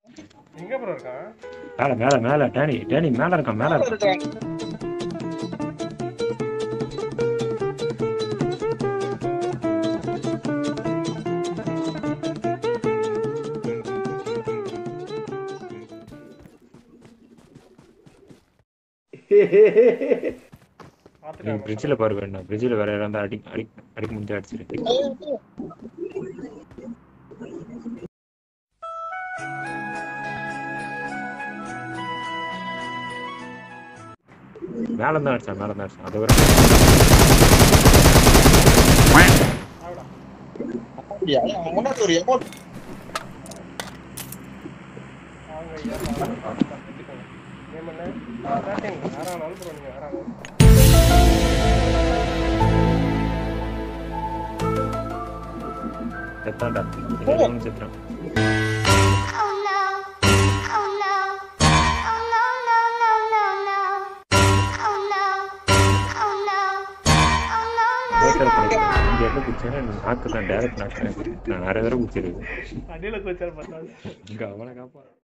எங்க ப்ரோ இருக்கான் மேல மேல மேல டேனி டேனி மேல இருக்கான் மேல இருக்கான் பாத்துட்டாங்க பிரிட்ஜில் பாரு வேண்டாம் பிரிட்ஜில் வேற யாராவது அடி அடி அடிக்க முடிஞ்சா அடிச்சிரு மேல தான் அடிச்சான் மேல தான் அடிச்சான் அதை வர ஆவுடா அப்படியா? அவன் முன்னாடி ஒரு emote அவங்க ஐயா பார்த்துக்கோங்க கேம் என்ன ஸ்டார்டிங் யாரானாலும் ப்ரோ நீங்க யாரானாலும் செத்தான்டா இன்னும் செத்துறான் Oh no. Oh no. Oh no, no, no, no, no. Oh no. Oh no. Oh no, no, வேட்டர் no, பண்ணிக்கலாம் no. இந்த இடத்துல குடிச்சேன்னா நாக்கு தான் டேரக்ட் நாக்கு நான் நிறைய தடவை குடிச்சிருக்கு அடியில கோச்சார் பார்த்தா இங்க அவனை காப்பா